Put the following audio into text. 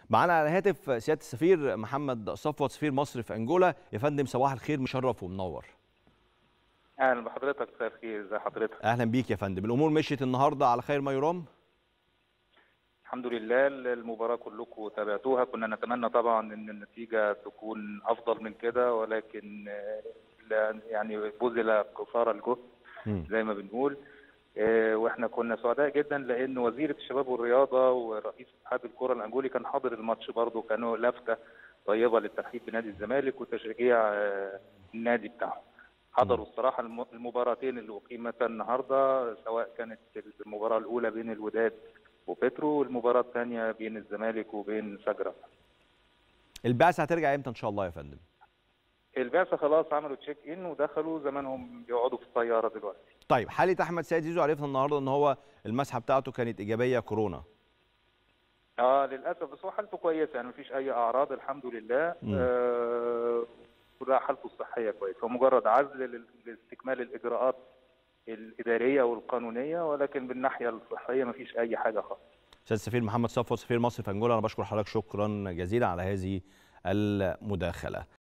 معانا على الهاتف سياده السفير محمد صفوت سفير مصر في انجولا يا فندم صباح الخير مشرف ومنور اهلا بحضرتك مساء الخير ازي حضرتك اهلا بيك يا فندم الامور مشيت النهارده على خير ما يرام الحمد لله المباراه كلكم تابعتوها كنا نتمنى طبعا ان النتيجه تكون افضل من كده ولكن لا يعني بذل قصارى الجهد زي ما بنقول واحنا كنا سعداء جدا لان وزيره الشباب والرياضه ورئيس اتحاد الكره الانجولي كان حاضر الماتش برضه كانوا لافته طيبه للترحيب بنادي الزمالك وتشجيع النادي بتاعهم حضروا الصراحه المباراتين اللي اقيمتا النهارده سواء كانت المباراه الاولى بين الوداد وبترو والمباراه الثانيه بين الزمالك وبين سجره البعثه هترجع امتى ان شاء الله يا فندم البعثه خلاص عملوا تشيك ان ودخلوا زمانهم بيقعدوا في الطياره دلوقتي طيب حاله احمد سيد زيزو عرفنا النهارده ان هو المسحه بتاعته كانت ايجابيه كورونا اه للاسف بس هو حالته كويسه يعني مفيش اي اعراض الحمد لله آه حالته الصحيه كويسه هو مجرد عزل لاستكمال الاجراءات الاداريه والقانونيه ولكن بالناحيه الصحيه مفيش اي حاجه خالص استاذ السفير محمد صفوت سفير مصر في انجولا انا بشكر حضرتك شكرا جزيلا على هذه المداخله